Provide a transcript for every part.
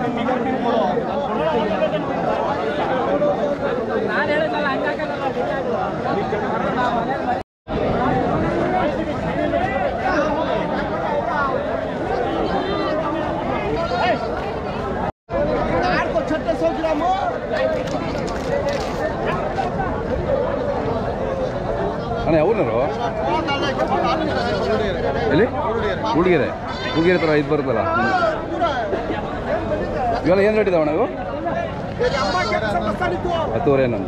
ಅಣ್ಣ ಯಾವೂರಿನವರು ಎಲ್ಲಿ ಹುಡುಗಿರೆ ಹುಡುಗಿರೆ ಥರ ಇದು ಬರುತ್ತಲ್ಲ ಇವೆಲ್ಲ ಏನು ರೇಟ್ ಇದಾವಣ್ಣ ಇವು ಹತ್ತುವರೆ ನಂದು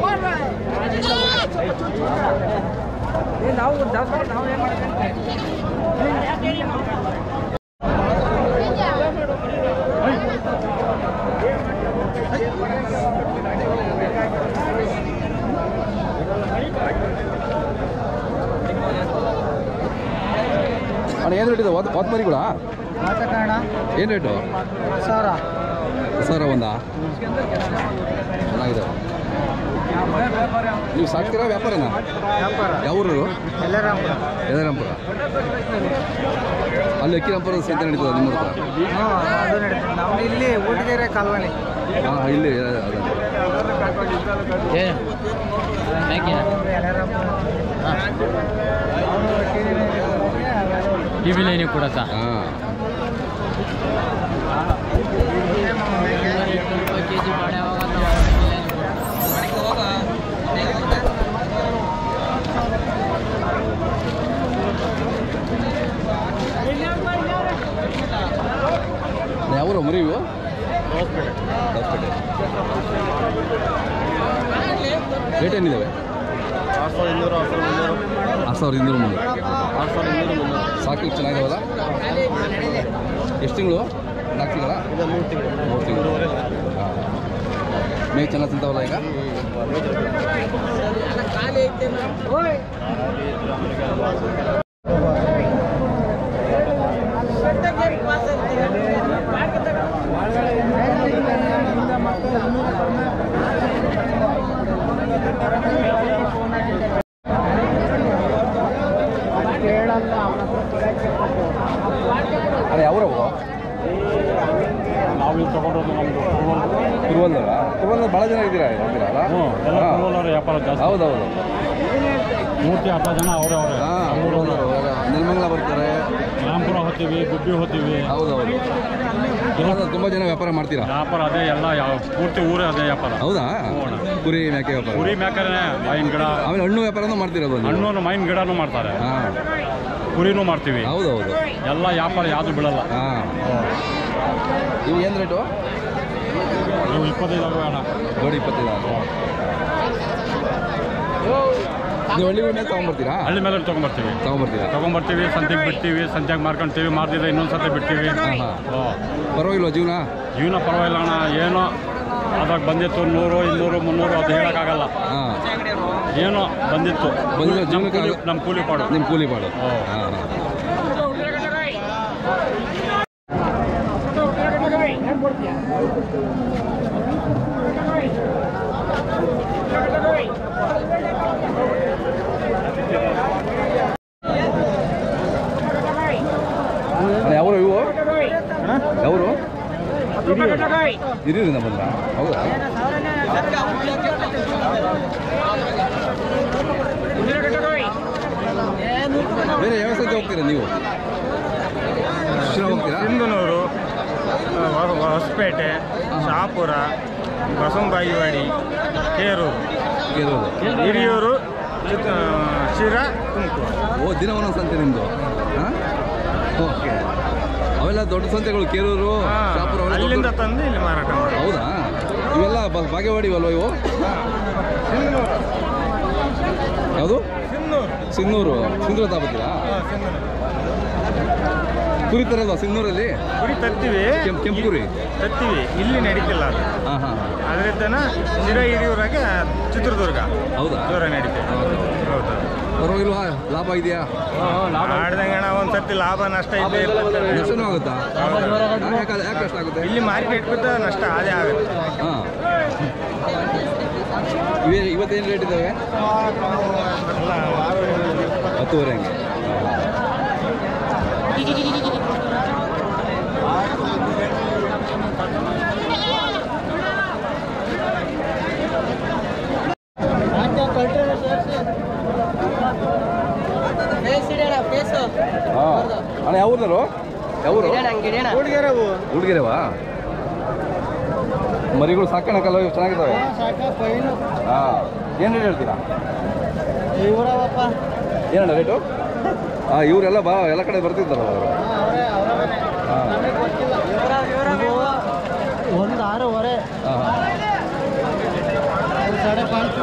ಅಣ್ಣ ಏನು ರೇಟ್ ಇದೆ ವಾತ್ ವಾತ್ ಮರಿಗಳಾ ಮಾತಕಾರಣ ಏನು ರೇಟು ಸಾವಿರ ಸರ್ ಒಂದಾ ಚೆನ್ನಾಗಿದೆ ನೀವು ಸಾಕ್ತೀರಾ ವ್ಯಾಪಾರನಾ ವ್ಯಾಪಾರ ಯಾವ ಊರು ಎಲ್ಲರಾಂಪುರ ಯದರಾಂಪುರ ಅಲ್ಲಿ ಅಕ್ಕಿರಾಂಪುರ ಸಂತೆ ನಡೀತದೆ ನಿಮ್ಮ ಹತ್ರ ಹ್ಞೂ ಅದು ನಡೀತದೆ ನಾವು ಇಲ್ಲಿ ಊಟಗೆರೆ ಕಾಲ್ವಳಿ ಹಾಂ ಇಲ್ಲಿ ಅದೇ ಟಿ ವಿ ಲೈನಿಗೆ ಕೂಡ ಸಹ ಹಾಂ ಯಾವ ಮರಿ ಇವು ಹೊಸಪೇಟೆ ರೇಟ್ ಏನಿದ್ದಾವೆ ಆರು ಸಾವಿರದ ಇನ್ನೂರು ಆರು ಸಾವಿರದ ಮುನ್ನೂರು ಆರು ಸಾವಿರದ ಇನ್ನೂರು ಮುನ್ನೂರು ಆರು ಸಾವಿರದ ಇನ್ನೂರು ಮುನ್ನೂರು ಸಾಕಲಿಕ್ಕೆ ಚೆನ್ನಾಗಿದಾವಲ್ಲ ಎಷ್ಟು ತಿಂಗಳು ನಾಲ್ಕು ತಿಂಗಳ ಇದು ಮೂರು ತಿಂಗಳು ಮೂರು ತಿಂಗಳು ಹಾಂ ಮೇವು ಚೆನ್ನಾಗಿ ತಿಂತಾವಲ್ಲ ಈಗ ಅದೇ ಯಾವ್ರವು ನಾವು ಇಲ್ಲಿ ತಗೊಂಡೋದು ನಮ್ಮದು ಕುರುವಲ್ದಲ್ಲ ಕುರುವಲ್ದಲ್ಲಿ ಭಾಳ ಜನ ಇದ್ದೀರಾ ಹೋಗ್ತೀರಾ ಅಲ್ಲ ಹ್ಞೂ ಎಲ್ಲ ಹಾಂ. ಕುರುವಲ್ಲವ್ರ ವ್ಯಾಪಾರ ಜಾಸ್ತಿ ಹೌದೌದು ಮೂರ್ತಿ ಅರ್ಧ ಜನ ಅವರೇ ಅವರೇ ಹಾಂ ನೆಲಮಂಗಲ ಬರ್ತಾರೆ ರಾಂಪುರ ಹೋಗ್ತೀವಿ ಗುಬ್ಬಿ ಹೋಗ್ತೀವಿ ಹೌದೌದು ತುಂಬ ತುಂಬ ಜನ ವ್ಯಾಪಾರ ಮಾಡ್ತೀರಾ ವ್ಯಾಪಾರ ಅದೇ ಎಲ್ಲ ಯಾವ ಪೂರ್ತಿ ಊರೇ ಅದೇ ವ್ಯಾಪಾರ ಹೌದಾ ಹ್ಞೂ ಅಣ್ಣ. ಕುರಿ ಮೇಕೆ ವ್ಯಾಪಾರ ಕುರಿ ಮೇಕರೇ ಮಾವಿನ ಗಿಡ ಆಮೇಲೆ ಹಣ್ಣು ವ್ಯಾಪಾರನೂ ಮಾಡ್ತಿರೋದು ನೀವು ಹಣ್ಣು ಮಾವಿನ ಗಿಡನೂ ಮಾಡ್ತಾರೆ ಹಾಂ ಕುರಿನೂ ಮಾಡ್ತೀವಿ ಹೌದೌದು ಎಲ್ಲ ವ್ಯಾಪಾರ ಯಾವುದು ಬಿಡಲ್ಲ ಹಾಂ ಇವು ಏನು ರೇಟು ನೀವು ಇಪ್ಪತ್ತೈದು ಅಲ್ವೇ ಅಣ್ಣ ಜೋಡಿ ಇಪ್ಪತ್ತೈದು ನೀವು ಹಳ್ಳಿ ಮೇಲೆ ತೊಗೊಂಬರ್ತೀರಾ ಹಳ್ಳಿ ಮೇಲೆ ತೊಗೊಂಬರ್ತೀವಿ ತೊಗೊಂಬರ್ತೀರಾ ತೊಗೊಂಬರ್ತೀವಿ ಸಂತೆಗೆ ಬಿಡ್ತೀವಿ ಸಂತೆಗೆ ಮಾರ್ಕೊಂತೀವಿ ಮಾರ್ದಿದ್ರೆ ಇನ್ನೊಂದು ಸತಿ ಬಿಡ್ತೀವಿ ಹಾಂ ಹಾಂ ಓ. ಪರವಾಗಿಲ್ವಾ ಜೀವನ ಜೀವನ ಪರವಾಗಿಲ್ಲ ಅಣ್ಣ ಏನೋ ಅದ್ರಾಗ ಬಂದಿತ್ತು ನೂರು ಇನ್ನೂರು ಮುನ್ನೂರು ಅದು ಹೇಳೋಕ್ಕಾಗಲ್ಲ ಹಾಂ ಏನೋ ಬಂದಿತ್ತು ಬಂದಿರೋ ನಮ್ಮ ಜೀವನಕ್ಕೆ ಕೂಲಿ ಆಗ- ನಮ್ಮ ಕೂಲಿ ಪಾಡು ನಿಮ್ಮ ಕೂಲಿ ಬಾಳು ಓ. ಹಾಂ ಹಾಂ ಯಾವರು ಇವು ಯಾವರು ಹಿರಿಯರಿಂದ ಬಂದ್ರ ಹೌದಾ ಬೇರೆ ಯಾವ ಸಂತೆ ಹೋಗ್ತೀರಾ ನೀವು ಶಿರಾ ಹೋಗ್ತೀರಾ ಸಿಂಧನೂರು ಹೊಸಪೇಟೆ ಶಹಾಪುರ ಬಸವನಬಾಯಿವಾಡಿ ಕೇರೂರು ಕೇರೋದು ಹಿರಿಯೂರು ಚಿಕ್ಕ ಶಿರಾ ತುಮಕೂರು ಓ ದಿನ ಒಂದೊಂದು ಸಂತೆ ನಿಮ್ಮದು ಹಾಂ ಓಕೆ ಅವೆಲ್ಲ ದೊಡ್ಡ ಸಂತೆಗಳು ಕೇರೂರು ಶಾಪುರ ಅವೆಲ್ಲ ದೊಡ್ಡ- ಅಲ್ಲಿಂದ ತಂದು ಇಲ್ಲಿ ಮಾರಾಟ ಮಾಡಿ ಹೌದಾ ಇವೆಲ್ಲ ಬ- ಬಾಗೇವಾಡಿ ಅಲ್ವಾ ಇವು ಯಾವುದು ಸಿಂಧನೂರು ಸಿಂಗನೂರು ಸಿಂಧೂರು ತಾಬತ್ತೀರಾ ಕುರಿ ತರಲ್ವಾ ಸಿಂಗನೂರಲ್ಲಿ ಕುರಿ ತರ್ತೀವಿ ಕೆಂಪ್ ಕೆಂಪು ಕುರಿ ತರ್ತೀವಿ ಇಲ್ಲಿ ನಡೀತಿಲ್ಲ ಅದು ಹಾಂ ಹಾಂ ಹಾಂ ಅದರಿಂದನ ಶಿರಾ ಹಿರಿಯೂರಾಗ ಚಿತ್ರದುರ್ಗ ಹೌದಾ ದೂರ ನಡೀತೀವಿ ಹೌದು ಪರವಾಗಿಲ್ವಾ ಲಾಭ ಇದೆಯಾ ಆಡ್ದಂಗಣ ಒಂದ್ ಸರ್ತಿ ಲಾಭ ನಷ್ಟ ಇದ್ದೇ ಇರ್ತದೆ ನಷ್ಟನೂ ಆಗುತ್ತಾ ಯಾಕೆ ಯಾಕೆ ಕಷ್ಟ ಆಗುತ್ತೆ ಇಲ್ಲಿ ಮಾರ್ಕೆಟ್ ಬಿದ್ದ ನಷ್ಟ ಅದೇ ಆಗುತ್ತೆ ಹಾಂ ಇವೇ ಇವತ್ತೇನು ರೇಟ್ ಇದ್ದಾವೆ ಹತ್ತುವರೆ ಹಂಗೆ ಯಾವರು ಹುಡುಗಿರವಾ ಮರಿಗಳು ಸಾಕಣಕ್ಕಲ್ಲ ಇವು ಚೆನ್ನಾಗಿದ್ದಾವೆ ಹಾಂ ಏನು ರೇಟ್ ಹೇಳ್ತೀರಾ ಏನಣ್ಣ ರೇಟು ಹಾಂ ಇವರೆಲ್ಲ ಬಾ ಎಲ್ಲ ಕಡೆ ಬರ್ತಿದ್ದಾರಲ್ಲ ಅವರು ಹಾಂ ಒಂದು ಆರೂವರೆ ಹಾಂ ಸಾಡೆ ಪಾಂಚು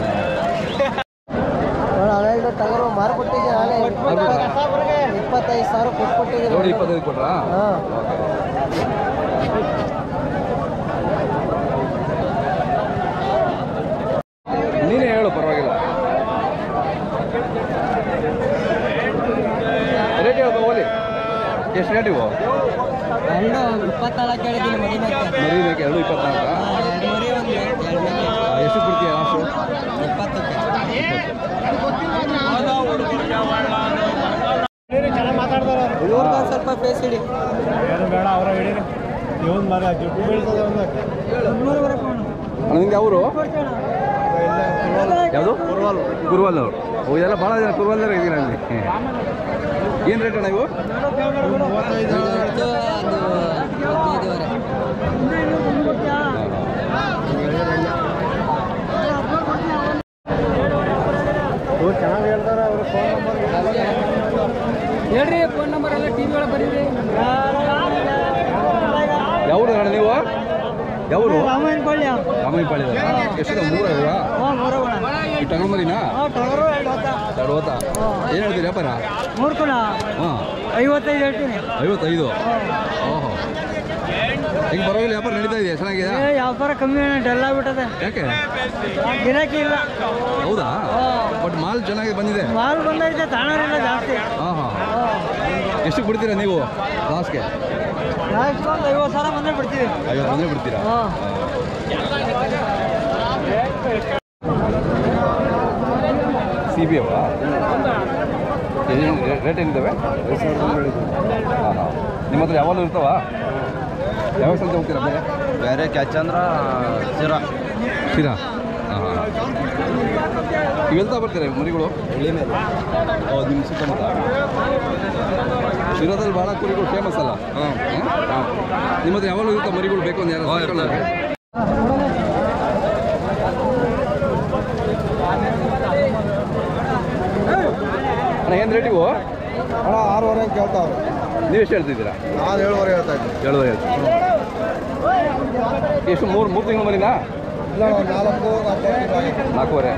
ಟಗರು ಮಾರ್ಕೊಟ್ಟಿದ್ದೆ ನಾಳೆ ಇಪ್ಪತ್ತೈದು ಸಾವಿರ ಕೊಟ್ಬಿಟ್ಟಿದ್ದೀನಿ ನೋಡಿ ಇಪ್ಪತ್ತೈದು ಕೊಟ್ರಾ ಹಾಂ ನೀನೇ ಹೇಳು ಪರವಾಗಿಲ್ಲ ರೇಟ್ ಹೇಳ್ಬೋ ಓಲಿ ಎಷ್ಟು ರೇಟ್ ಇವು ಎರಡು ಇಪ್ಪತ್ನಾಲ್ಕು ಹೇಳಿದ್ದೀನಿ ಮರಿ ಮೇಲೆ ಮರಿ ಮೇಕೆ ಎರಡು ಇಪ್ಪತ್ನಾಲ್ಕ ಎರಡು ಮರಿ ಒಂದು ಎರಡು ಮೇಲೆ ಎಷ್ಟು ಕೊಡ್ತೀಯ ಲಾಸ್ಟು ಇಪ್ಪತ್ತಕ್ಕೆ ಇವ್ರಿಗೊಂದು ಸ್ವಲ್ಪ ಫೇಸ್ ಇಡಿ ಬೇಡ ಅವರ ಹಿಡೀರಿ ಇವನ್ ಮರ ಜುಟ್ಟು ಬೀಳ್ತದೆ ಒಂದು ಅಣ್ಣ ನಿಂಗೆ ಅವರು ಯಾವುದು ಕುರ್ವಾಲ್ ಕುರ್ವಾಲ್ ಅವರು ಓ ಇದೆಲ್ಲ ಭಾಳ ಜನ ಕುರ್ವಾಲ್ದಾರ ಇದ್ದೀರ ಅಲ್ಲಿ ಏನು ರೇಟ್ ಅಣ್ಣ ಇವು ಇದು ಅದು ಹದಿನೈದುವರೆ ಚೆನ್ನಾಗಿ ಹೇಳ್ತಾರೆ ಅವರು ಫೋನ್ ನಂಬರ್ ಹೇಳ್ರಿ ಫೋನ್ ನಂಬರ್ ಎಲ್ಲ ಟಿ ವಿ ಒಳಗೆ ಬರೀರಿ ಯಾವ್ರು ಅಣ್ಣ ನೀವು ಯಾವರು ರಾಮಾಯಣ ಕೊಳ್ಳಿ ಅಮ್ಮಪಾಳಿ ಎಷ್ಟು ಮೂರ ಇವಾ ಹಾಂ ಮೂರುಗಳ ಈ ಟಗರು ಮರಿನಾ ಹಾಂ ಟಗರು ಎರಡು ಹೊತ್ತ ಎರಡು ಹೋತ ಏನು ಹೇಳ್ತೀರಿ ವ್ಯಾಪಾರ ಮೂರು ಕುಲ ಹಾಂ ಐವತ್ತೈದು ಹೇಳ್ತೀನಿ ಐವತ್ತೈದು ಓಹೋ ಈಗ ಪರವಾಗಿಲ್ಲ ವ್ಯಾಪಾರ ನಡೀತಾ ಇದೆಯಾ ಚೆನ್ನಾಗಿದೆ ಏ ವ್ಯಾಪಾರ ಕಮ್ಮಿ ಡಲ್ ಆಗ್ಬಿಟ್ಟದೆ ಯಾಕೆ ಗಿರಾಕಿ ಇಲ್ಲ ಹೌದಾ ಹಾಂ ಬಟ್ ಮಾಲ್ ಚೆನ್ನಾಗಿ ಬಂದಿದೆ ಮಾಲ್ ಬಂದೈತೆ ತಾಣರಿಲ್ಲ ಜಾಸ್ತಿ ಹಾಂ ಹಾಂ ಎಷ್ಟು ಬಿಡ್ತೀರಾ ನೀವು ಲಾಸ್ಟ್ಗೆ ಲಾಸ್ಟ್ ಒಂದು ಐವತ್ತು ಸಾವಿರ ಬಂದರೆ ಬಿಡ್ತೀವಿ ಐವತ್ತು ಬಂದರೆ ಬಿಡ್ತೀರಾ ಹಾಂ ಸಿ ಬಿ ಅವಾ ರೇಟ್ ಏನಿದ್ದಾವೆ ಹಾಂ ಹಾಂ ನಿಮ್ಮ ಹತ್ರ ಯಾವಾಗಲೂ ಇರ್ತಾವ ಯಾವಾಗ ಸಂತೆ ಹೋಗ್ತೀರಾ ಬೇರೆ ಬೇರೆ ಕ್ಯಾಚ್ ಅಂದ್ರ ಸಿರಾ ಶಿರಾ ಹಾಂ ಹಾಂ ಇವೆಲ್ತ ಬರ್ತಾರೆ ಮರಿಗಳು ಓ ನಿಮ್ಮ ಸುತ್ತಮುತ್ತ ಶಿರಾದಲ್ಲಿ ಭಾಳ ಕುರಿಗಳು ಫೇಮಸ್ ಅಲ್ಲ ಹಾಂ ನಿಮ್ಮ ಹತ್ರ ಯಾವಾಗಲೂ ಇರ್ತಾವ ಮರಿಗಳು ಬೇಕು ಅಂತ ಯಾರು ಸಾಕೊಳ್ಳೋರು? ಅಣ್ಣ ಏನು ರೇಟ್ ಇವು ಅಣ್ಣ ಆರೂವರೆ ಅಂತ ಕೇಳ್ತಾವ್ರು ನೀವು ಎಷ್ಟು ಹೇಳ್ತಿದ್ದೀರಾ ನಾನು ಏಳುವರೆ ಹೇಳ್ತಾ ಇದ್ದೀನಿ ಏಳುವರೆ ಹೇಳ್ತೀನಿ ಎಷ್ಟು ಮೂರು ಮೂರು ತಿಂಗಳು ಮರಿನಾ ಇಲ್ಲ ಒಂದು ನಾಲ್ಕು ನಾಲ್ಕು ನಾಲ್ಕೂವರೆ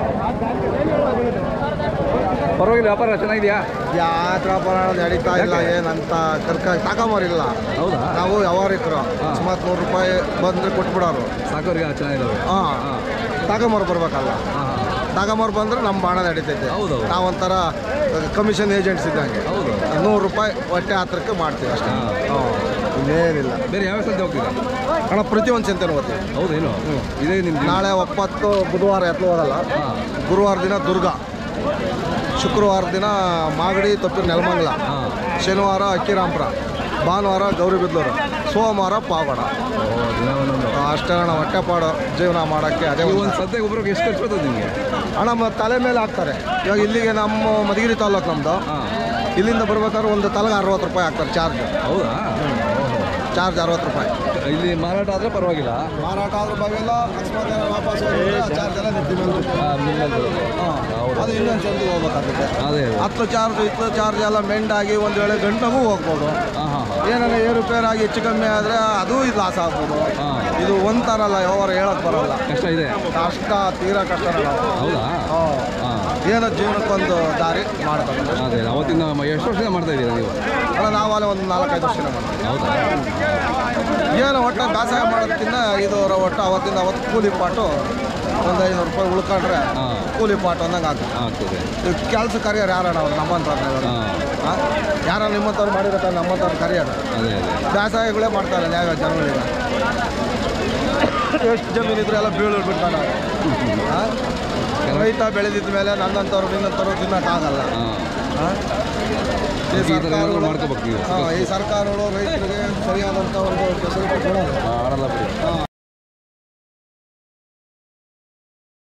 ಪರವಾಗಿಲ್ಲ ವ್ಯಾಪಾರ ಚೆನ್ನಾಗಿದೆಯಾ ಯಾತ್ರ ಬರೋಣ ನಡೀತಾ ಇಲ್ಲ ಏನಂತ ಕರ್ಕ ತಾಕಂಬರಿಲ್ಲ ಹೌದಾ ನಾವು ವ್ಯವಹಾರಿಕರು ಅಕಸ್ಮಾತ್ ನೂರು ರೂಪಾಯಿ ಬಂದ್ರೆ ಕೊಟ್ಬಿಡೋರು ಸಾಕೋರಿಗೆ ಚೆನ್ನಾಗಿದ್ದಾವೆ ಹಾಂ ತಾಕಂಬರು ಬರ್ಬೇಕಲ್ಲ ಹಾಂ ಹಾಂ ತಾಕಂಬರು ಬಂದ್ರೆ ನಮ್ಮ ಬಾಣ ನಡೀತೈತೆ ಹೌದೌದು. ನಾವೊಂಥರ ಕಮಿಷನ್ ಏಜೆಂಟ್ಸ್ ಇದ್ದಂಗೆ ಹೌದು ನೂರು ರೂಪಾಯಿ ಹೊಟ್ಟೆ ಹತ್ರಕ್ಕೆ ಮಾಡ್ತೀವಿ ಅಷ್ಟೇ ಹಾಂ ಹಾಂ ಇನ್ನೇನಿಲ್ಲ ಬೇರೆ ಯಾವ ಸಂತೆ ಹೋಗ್ತೀರಾ ಅಣ್ಣ ಪ್ರತಿಯೊಂದು ಚಿಂತೆ ಓದ್ತೀವಿ ಹೌದೇನು ಇದೇ ನಿಮ್ಮ ನಾಳೆ ಒಪ್ಪತ್ತು ಬುಧವಾರ ಎತ್ಲು ಹೋಗಲ್ಲ ಹಾಂ ಗುರುವಾರ ದಿನ ದುರ್ಗ ಶುಕ್ರವಾರ ದಿನ ಮಾಗಡಿ ತಪ್ಪಿರ ನೆಲಮಂಗಲ ಹಾಂ ಶನಿವಾರ ಅಕ್ಕಿರಾಂಪುರ ಭಾನುವಾರ ಗೌರಿಬಿದ್ಲೂರು ಸೋಮವಾರ ಪಾವಗಡ ಓ ದಿನ ಒಂದೊಂದು ಅಷ್ಟೇ ಅಣ್ಣ ಹೊಟ್ಟೆಪಾಡು ಜೀವನ ಮಾಡೋಕ್ಕೆ ಅದೇ ಈ ಒಂದು ಒಂದು ಸದ್ಯಕ್ಕೆ ಒಬ್ಬರಿಗೆ ಎಷ್ಟು ಖರ್ಚು ಬರ್ತದೆ ನಿಮಗೆ ಹಣ ಮ- ತಲೆ ಮೇಲೆ ಹಾಕ್ತಾರೆ ಇವಾಗ ಇಲ್ಲಿಗೆ ನಮ್ಮ ಮಧುಗಿರಿ ತಾಲೂಕು ನಮ್ಮದು ಹಾಂ ಇಲ್ಲಿಂದ ಬರ್ಬೇಕಾದ್ರೆ ಒಂದು ತಲೆಗೆ ಅರವತ್ತು ರೂಪಾಯಿ ಹಾಕ್ತಾರೆ ಚಾರ್ಜ್ ಹೌದಾ ಚಾರ್ಜ್ ಅರವತ್ತು ರೂಪಾಯಿ ಇಲ್ಲಿ ಮಾರಾಟ ಆದರೆ ಪರವಾಗಿಲ್ಲ ಮಾರಾಟ ಆದ್ರ ಬಾಗೆಲ್ಲ ಅಕಸ್ಮಾತ್ ಏನಾದ್ರು ವಾಪಸ್ ಹೋಗಿದ್ರೆ ಚಾರ್ಜ್ ಎಲ್ಲ ನೆತ್ತಿ ಮೇಲೆ ಬೀಳುತ್ತೆ. ಹಾಂ ಮಿಲ್ಲಲ್ಲಿ ಹಾಂ. ಹೌದು ಅದು ಇನ್ನೊಂದು ಚಂದಿಗೆ ಹೋಗ್ಬೇಕಾಗುತ್ತೆ ಅದೇ ಹತ್ತು ಚಾರ್ಜ್ ಇತ್ತು ಚಾರ್ಜ್ ಎಲ್ಲ ಮೆಂಡಾಗಿ ಒಂದು ವೇಳೆ ಗಂಟೆಗೂ ಹೋಗ್ಬೋದು ಹಾಂ ಹಾಂ ಹಾಂ ಏನಾರ ಏರುಪೇರ್ ಆಗಿ ಹೆಚ್ಚು ಕಮ್ಮಿ ಆದರೆ ಅದು ಇದು ಲಾಸ್ ಆಗ್ಬೋದು ಹಾಂ ಇದು ಒಂಥರಲ್ಲ ವ್ಯವಹಾರ ಹೇಳಕ್ ಬರಲ್ಲ ಕಷ್ಟ ಇದೆ ಕಷ್ಟ ತೀರಾ ಕಷ್ಟ ಹೌದಾ ಹಾಂ ಏನೋ ಜೀವನಕ್ಕೊಂದು ದಾರಿ ಮಾಡ್ತಾರೆ ಅದೇ ಅವತ್ತಿಂದ ಮ- ಎಷ್ಟು ವರ್ಷದಿಂದ ಮಾಡ್ತಾ ಇದ್ದೀರಾ ನೀವು ಅಲ್ಲ ನಾವಲ್ಲಿ ಒಂದು ನಾಲ್ಕೈದು ವರ್ಷ ಮಾಡ್ತೀವಿ ಹೌದಾ ಏನು ಒಟ್ಟು ಬೇಸಾಯ ಮಾಡೋದಕ್ಕಿಂತ ಇದು ಒಟ್ಟು ಅವತ್ತಿಂದ ಅವತ್ತು ಕೂಲಿ ಪಾಟು ಒಂದು ಐನೂರು ರೂಪಾಯಿ ಉಳ್ಕೊಂಡ್ರೆ ಹಾಂ ಕೂಲಿ ಪಾಟು ಅಂದಂಗೆ ಆಗ್ತದೆ ಆಗ್ತದೆ ಕೆಲಸ ಕರಿಯೋರು ಯಾರಣ್ಣ ಅವ್ರು ನಮ್ಮಂಥವ್ರು ಹಾಂ ಯಾರ ನಿಮ್ಮಂಥವ್ರು ಮಾಡಿರ್ತಾರೆ ನಮ್ಮಂಥವ್ರು ಕರಿಯೋರು ಅದೇ ಅದೇ ಬೇಸಾಯಗಳೇ ಮಾಡ್ತಾರೆ ನ್ಯಾಯ ಜನಗಳಿಗೆ ಎಷ್ಟು ಜಮೀನು ಇದ್ರೆ ಎಲ್ಲ ಬೀಳು ಬಿಟ್ಟಾನ ರೈತ ಬೆಳೆದಿದ್ದ ಮೇಲೆ ನನ್ನಂಥವ್ರು ನಿನ್ನಂಥವ್ರು ತಿನ್ನೋಕ್ಕಾಗಲ್ಲ ಹಾಂ ಆ? ಈ ಈ ಥರ ಏನಾದ್ರು ಸರ್ಕಾರಗಳು ಮಾಡ್ಕೋಬೇಕು ನೀವು ಹಾಂ, ಈ ಸರ್ಕಾರಗಳು ರೈತರಿಗೆ ಸರಿಯಾದಂಥ ಒಂದು ಫೆಸಿಲಿಟಿ ಕೊಡೋದು ಮಾಡಲ್ಲ ಬಿಡಿ